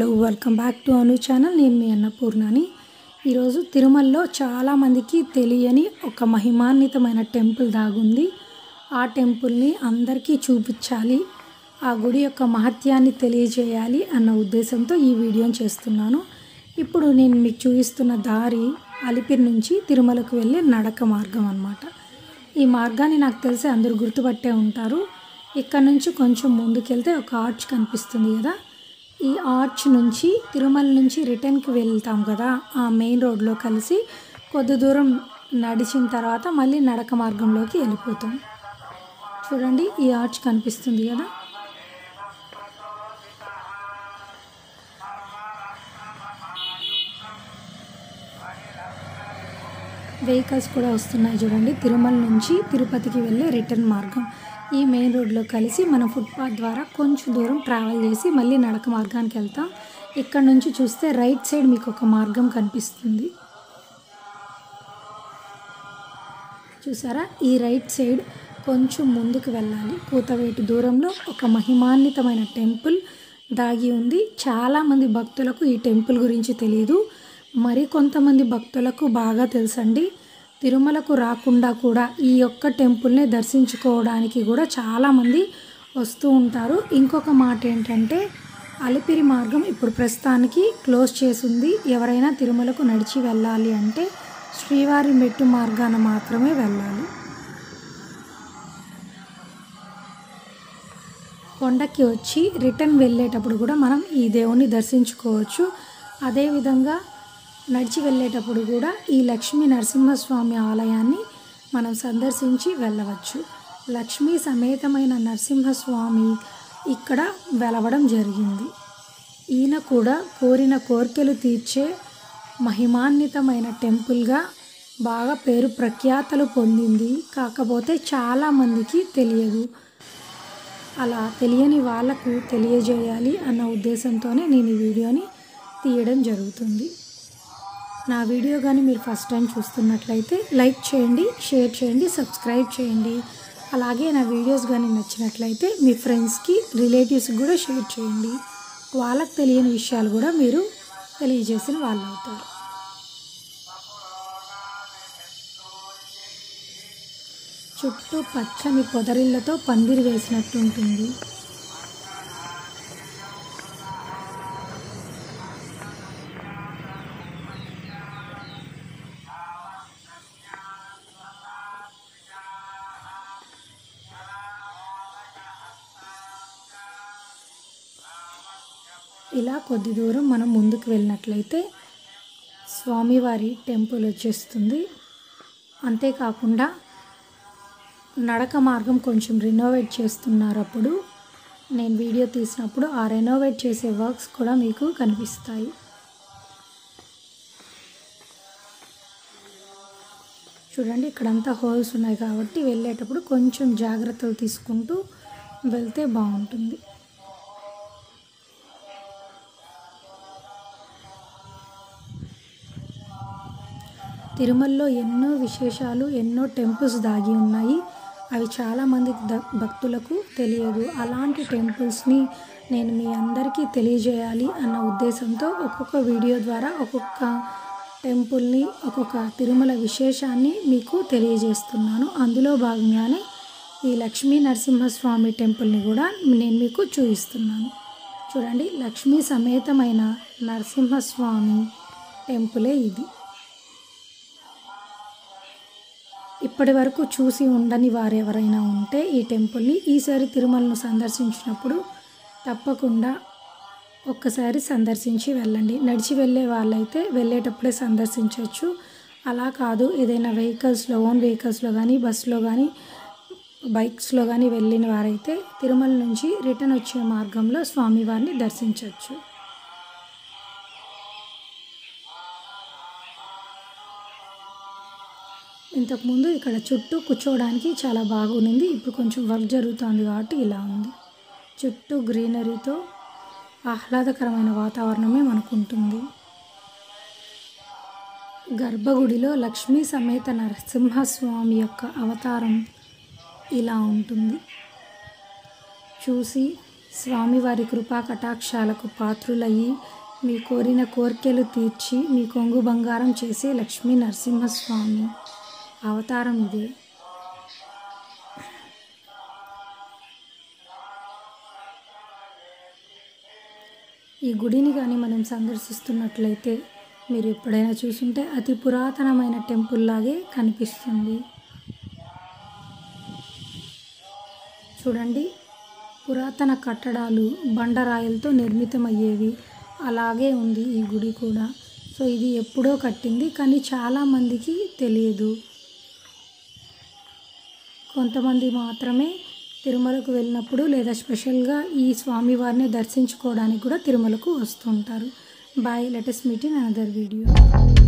hello welcome back to Anu channel నేను మీ అన్నపూర్ణని ఈరోజు తిరుమలలో చాలామందికి తెలియని ఒక మహిమాన్వితమైన టెంపుల్ దాగుంది ఆ టెంపుల్ని అందరికీ చూపించాలి ఆ గుడి యొక్క మహత్యాన్ని తెలియజేయాలి అన్న ఉద్దేశంతో ఈ వీడియోని చేస్తున్నాను ఇప్పుడు నేను మీకు చూపిస్తున్న దారి అలిపిరి నుంచి తిరుమలకు వెళ్ళే నడక మార్గం అన్నమాట ఈ మార్గాన్ని నాకు తెలిసి అందరూ గుర్తుపట్టే ఉంటారు ఇక్కడ నుంచి కొంచెం ముందుకెళ్తే ఒక ఆర్చ్ కనిపిస్తుంది కదా ఈ ఆర్చ్ నుంచి తిరుమల నుంచి రిటర్న్కి వెళ్తాం కదా ఆ మెయిన్ రోడ్లో కలిసి కొద్ది దూరం నడిచిన తర్వాత మళ్ళీ నడక మార్గంలోకి వెళ్ళిపోతాం చూడండి ఈ ఆర్చ్ కనిపిస్తుంది కదా వెహికల్స్ కూడా వస్తున్నాయి చూడండి తిరుమల నుంచి తిరుపతికి వెళ్ళే రిటర్న్ మార్గం ఈ మెయిన్ రోడ్లో కలిసి మనం ఫుట్పాత్ ద్వారా కొంచెం దూరం ట్రావెల్ చేసి మళ్ళీ నడక మార్గానికి వెళ్తాం ఇక్కడ నుంచి చూస్తే రైట్ సైడ్ మీకు ఒక మార్గం కనిపిస్తుంది చూసారా ఈ రైట్ సైడ్ కొంచెం ముందుకు వెళ్ళాలి కూతవేటు దూరంలో ఒక మహిమాన్వితమైన టెంపుల్ దాగి ఉంది చాలామంది భక్తులకు ఈ టెంపుల్ గురించి తెలియదు మరి కొంతమంది భక్తులకు బాగా తెలుసండి తిరుమలకు రాకుండా కూడా ఈ యొక్క టెంపుల్ని దర్శించుకోవడానికి కూడా చాలామంది వస్తూ ఉంటారు ఇంకొక మాట ఏంటంటే అలిపిరి మార్గం ఇప్పుడు ప్రస్తుతానికి క్లోజ్ చేసింది ఎవరైనా తిరుమలకు నడిచి వెళ్ళాలి అంటే శ్రీవారి మెట్టు మార్గాన మాత్రమే వెళ్ళాలి కొండకి వచ్చి రిటర్న్ వెళ్ళేటప్పుడు కూడా మనం ఈ దేవుని దర్శించుకోవచ్చు అదేవిధంగా నడిచి వెళ్ళేటప్పుడు కూడా ఈ లక్ష్మీ నరసింహస్వామి ఆలయాన్ని మనం సందర్శించి వెళ్ళవచ్చు లక్ష్మీ సమేతమైన నరసింహస్వామి ఇక్కడ వెలవడం జరిగింది ఈయన కూడా కోరిన కోరికలు తీర్చే మహిమాన్వితమైన టెంపుల్గా బాగా పేరు ప్రఖ్యాతలు పొందింది కాకపోతే చాలామందికి తెలియదు అలా తెలియని వాళ్ళకు తెలియజేయాలి అన్న ఉద్దేశంతోనే నేను ఈ వీడియోని తీయడం జరుగుతుంది నా వీడియో కానీ మీరు ఫస్ట్ టైం చూస్తున్నట్లయితే లైక్ చేయండి షేర్ చేయండి సబ్స్క్రైబ్ చేయండి అలాగే నా వీడియోస్ కానీ నచ్చినట్లయితే మీ ఫ్రెండ్స్కి రిలేటివ్స్కి కూడా షేర్ చేయండి వాళ్ళకి తెలియని విషయాలు కూడా మీరు తెలియజేసిన వాళ్ళు అవుతారు చుట్టూ పచ్చని పొదరిళ్లతో పందిరి వేసినట్టుంటుంది ఇలా కొద్ది దూరం మనం ముందుకు వెళ్ళినట్లయితే స్వామివారి టెంపుల్ వచ్చేస్తుంది అంతేకాకుండా నడక మార్గం కొంచెం రినోవేట్ చేస్తున్నారు అప్పుడు నేను వీడియో తీసినప్పుడు ఆ రెనోవేట్ చేసే వర్క్స్ కూడా మీకు కనిపిస్తాయి చూడండి ఇక్కడంతా హోల్స్ ఉన్నాయి కాబట్టి వెళ్ళేటప్పుడు కొంచెం జాగ్రత్తలు తీసుకుంటూ వెళ్తే బాగుంటుంది తిరుమలలో ఎన్నో విశేషాలు ఎన్నో టెంపుల్స్ దాగి ఉన్నాయి అవి చాలామంది ద- భక్తులకు తెలియదు అలాంటి టెంపుల్స్ని నేను మీ అందరికీ తెలియజేయాలి అన్న ఉద్దేశంతో ఒక్కొక్క వీడియో ద్వారా ఒక్కొక్క టెంపుల్ని ఒక్కొక్క తిరుమల విశేషాన్ని మీకు తెలియజేస్తున్నాను అందులో భాగంగానే ఈ లక్ష్మీ నరసింహస్వామి టెంపుల్ని కూడా నేను మీకు చూపిస్తున్నాను చూడండి లక్ష్మీ సమేతమైన నరసింహస్వామి టెంపులే ఇది ఇప్పటి వరకు చూసి ఉండని వారు ఎవరైనా ఉంటే ఈ టెంపుల్ని ఈసారి తిరుమలను సందర్శించినప్పుడు తప్పకుండా ఒక్కసారి సందర్శించి వెళ్ళండి నడిచి వెళ్ళే వాళ్ళైతే వెళ్ళేటప్పుడే సందర్శించవచ్చు అలా కాదు ఏదైనా వెహికల్స్లో ఓన్ వెహికల్స్లో కానీ బస్సులో కానీ బైక్స్లో కానీ వెళ్ళిన వారైతే తిరుమల నుంచి రిటర్న్ వచ్చే మార్గంలో స్వామివారిని దర్శించవచ్చు ఇంతకుముందు ఇక్కడ చుట్టూ కూర్చోవడానికి చాలా బాగుంది ఇప్పుడు కొంచెం వర్క్ జరుగుతుంది కాబట్టి ఇలా ఉంది చుట్టూ గ్రీనరీతో ఆహ్లాదకరమైన వాతావరణమే మనకుంటుంది గర్భగుడిలో లక్ష్మీ సమేత నరసింహస్వామి యొక్క అవతారం ఇలా ఉంటుంది చూసి స్వామివారి కృపా కటాక్షాలకు పాత్రులయ్యి మీ కోరిన కోర్కెలు తీర్చి మీ కొంగు బంగారం చేసే లక్ష్మీ నరసింహస్వామి అవతారం ఇదే ఈ గుడిని కానీ మనం సందర్శిస్తున్నట్లయితే మీరు ఎప్పుడైనా చూసుంటే అతి పురాతనమైన టెంపుల్ లాగే కనిపిస్తుంది చూడండి పురాతన కట్టడాలు బండరాయిలతో నిర్మితమయ్యేవి అలాగే ఉంది ఈ గుడి కూడా సో ఇది ఎప్పుడో కట్టింది కానీ చాలామందికి తెలియదు కొంతమంది మాత్రమే తిరుమలకు వెళ్ళినప్పుడు లేదా స్పెషల్గా ఈ స్వామివారిని దర్శించుకోవడానికి కూడా తిరుమలకు వస్తుంటారు bye latest meet in another video